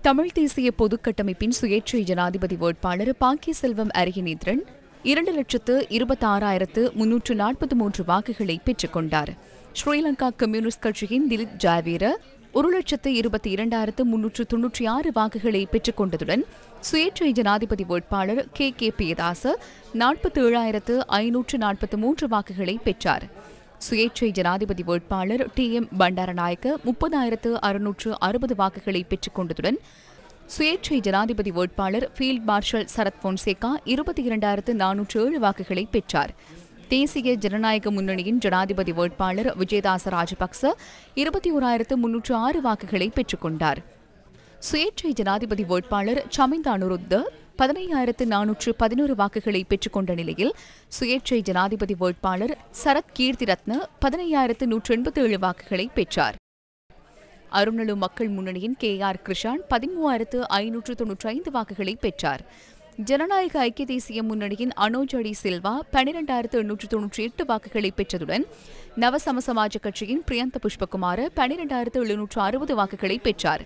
தமிழ் தேசிய பொதுக்கட்டமைப்பின் சுயேட்சை ஜனாதிபதி வேட்பாளர் பாக்கிய செல்வம் அரியநேந்திரன் இரண்டு லட்சத்து இருபத்தாறாயிரத்து முன்னூற்று நாற்பத்தி மூன்று வாக்குகளை பெற்றுக் கொண்டார் ஸ்ரீலங்கா கம்யூனிஸ்ட் கட்சியின் திலீப் ஜாவீர ஒரு லட்சத்து இருபத்தி இரண்டாயிரத்து முன்னூற்று தொன்னூற்றி ஆறு வாக்குகளை பெற்றுக் கொண்டதுடன் சுயேட்சை ஜனாதிபதி வேட்பாளர் கே கே பியதாச நாற்பத்தி ஏழாயிரத்து ஐநூற்று நாற்பத்தி மூன்று வாக்குகளை பெற்றார் சுயேட்சை ஜனாதிபதி வேட்பாளர் டி எம் பண்டாரநாயக்க முப்பதாயிரத்து அறுநூற்று அறுபது வாக்குகளை பெற்றுக் கொண்டதுடன் சுயேட்சை ஜனாதிபதி வேட்பாளர் ஃபீல்ட் மார்ஷல் சரத் பொன்சேகா இருபத்தி இரண்டாயிரத்து நானூற்று ஏழு வாக்குகளை பெற்றார் தேசிய ஜனநாயக முன்னணியின் ஜனாதிபதி வேட்பாளர் விஜயதாச ராஜபக்ச இருபத்தி ஓராயிரத்து முன்னூற்று ஆறு வாக்குகளை பெற்றுக் கொண்டார் சுயேட்சை ஜனாதிபதி வேட்பாளர் சமிந்த அனுருத்த பதினையாயிரத்து நானூற்று பதினோரு வாக்குகளை பெற்றுக்கொண்ட நிலையில் சுயேட்சை ஜனாதிபதி வேட்பாளர் சரத் கீர்த்தி ரத்ன பதினையாயிரத்து நூற்று எண்பத்தி ஏழு வாக்குகளை பெற்றார் அருணலு மக்கள் முன்னணியின் கே ஆர் கிருஷான் பதிமூவாயிரத்து ஐநூற்று தொன்னூற்றி ஐந்து வாக்குகளை பெற்றார் ஜனநாயக ஐக்கிய தேசிய முன்னணியின் அனோஜ் அடி சில்வா பனிரெண்டாயிரத்து எண்ணூற்று தொன்னூற்றி எட்டு வாக்குகளை பெற்றதுடன் நவசம சமாஜ கட்சியின் பிரியந்த புஷ்பகுமார பனிரெண்டாயிரத்து எழுநூற்று அறுபது வாக்குகளை பெற்றார்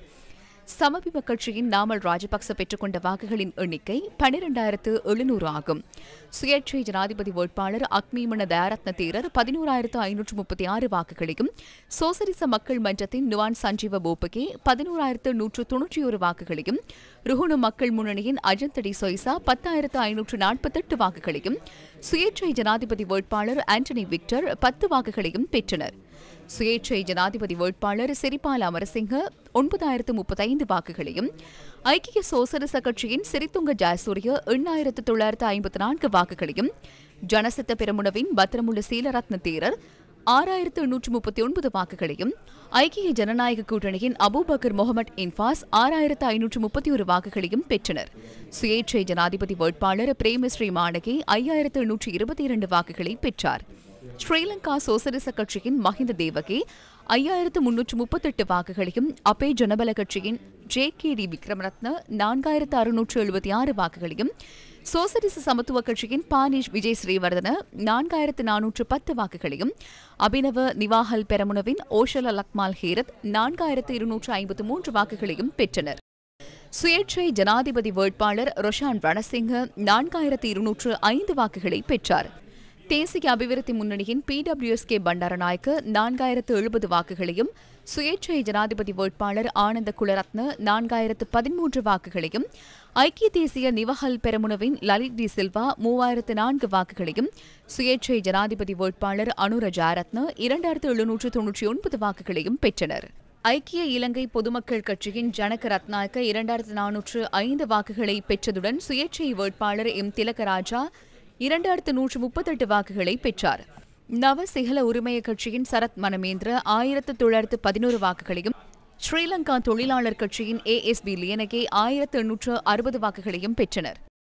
சமபிம கட்சியின் நாமல் ராஜபக்ச பெற்றுக்கொண்ட வாக்குகளின் எண்ணிக்கை பனிரெண்டாயிரத்து எழுநூறு ஆகும் சுயேட்சை ஜனாதிபதி வேட்பாளர் அக்மீமன தயாரத்ன தேரர் பதினோராயிரத்து ஐநூற்று முப்பத்தி ஆறு வாக்குகளையும் சோசலிச மக்கள் மன்றத்தின் நுவான் சஞ்சீவ போப்பகே பதினோராயிரத்து நூற்று தொன்னூற்றி ஒரு வாக்குகளையும் ருகுணு மக்கள் முன்னணியின் அஜந்தடி சொய்சா பத்தாயிரத்து ஐநூற்று நாற்பத்தெட்டு வாக்குகளையும் சுயேட்சை ஜனாதிபதி வேட்பாளர் ஆண்டனி விக்டர் பத்து வாக்குகளையும் பெற்றனர் சுயேட்சை ஜனாதிபதி வேட்பாளர் சிறிபால அமரசிங்க ஒன்பதாயிரத்து முப்பத்தைந்து வாக்குகளையும் ஐக்கிய சோசலிச கட்சியின் சிறித்துங்க ஜாசூரிய எண்ணாயிரத்து தொள்ளாயிரத்து ஐம்பத்தி நான்கு வாக்குகளையும் ஜனசித்த பெரமுனவின் பத்திரமுள்ள சீலரத்ன தேரர் ஆறாயிரத்து எண்ணூற்று முப்பத்தி ஒன்பது வாக்குகளையும் ஐக்கிய ஜனநாயக கூட்டணியின் அபூபக்கர் முகமது இன்பாஸ் ஆறாயிரத்து ஐநூற்று முப்பத்தி ஒரு வாக்குகளையும் பெற்றனர் சுயேட்சை ஜனாதிபதி வேட்பாளர் பிரேமஸ்ரீ மாணகி ஐயாயிரத்து எண்ணூற்று இருபத்தி இரண்டு வாக்குகளை பெற்றார் ஸ்ரீலங்கா சோசலிச கட்சியின் மஹிந்த தேவகே ஐயாயிரத்து முன்னூற்று முப்பத்தெட்டு வாக்குகளையும் அப்பே ஜனபல கட்சியின் ஜே கே டி விக்ரமரத்ன நான்காயிரத்து அறுநூற்று எழுபத்தி ஆறு வாக்குகளையும் சோசலிச சமத்துவ கட்சியின் பானிஷ் விஜய் ஸ்ரீவர்தன நான்காயிரத்து நானூற்று பத்து வாக்குகளையும் அபினவ நிவாஹல் பெரமுனவின் ஓஷல லக்மால் ஹேரத் நான்காயிரத்து இருநூற்று ஐம்பத்து மூன்று வாக்குகளையும் பெற்றனர் சுயேட்சை ஜனாதிபதி வேட்பாளர் ரொஷான் ரணசிங்க நான்காயிரத்து இருநூற்று ஐந்து வாக்குகளை பெற்றார் தேசிய அபிவிருத்தி முன்னணியின் பிடபிள்யூஎஸ்கே பண்டாரநாயக்க நான்காயிரத்து எழுபது வாக்குகளையும் சுயேட்சை ஜனாதிபதி வேட்பாளர் ஆனந்த குலரத்ன நான்காயிரத்து பதிமூன்று வாக்குகளையும் ஐக்கிய தேசிய நிவஹல் பெரமுனவின் லலித் டி சில்வா மூவாயிரத்து நான்கு வாக்குகளையும் சுயேட்சை ஜனாதிபதி வேட்பாளர் அனுர ஜாரத்ன இரண்டாயிரத்து எழுநூற்று தொன்னூற்றி ஒன்பது வாக்குகளையும் பெற்றனர் ஐக்கிய இலங்கை பொதுமக்கள் கட்சியின் ஜனக ரத்நாயக்க இரண்டாயிரத்து நானூற்று ஐந்து வாக்குகளை பெற்றதுடன் சுயேட்சை வேட்பாளர் எம் திலகராஜா இரண்டாயிரத்து நூற்று முப்பத்தெட்டு வாக்குகளை பெற்றார் நவ சிஹல உரிமைய கட்சியின் சரத் மனமேந்திர ஆயிரத்து தொள்ளாயிரத்து பதினோரு வாக்குகளையும் ஸ்ரீலங்கா தொழிலாளர் கட்சியின் ஏ எஸ் பி லியனகே ஆயிரத்து எண்ணூற்று அறுபது வாக்குகளையும் பெற்றனர்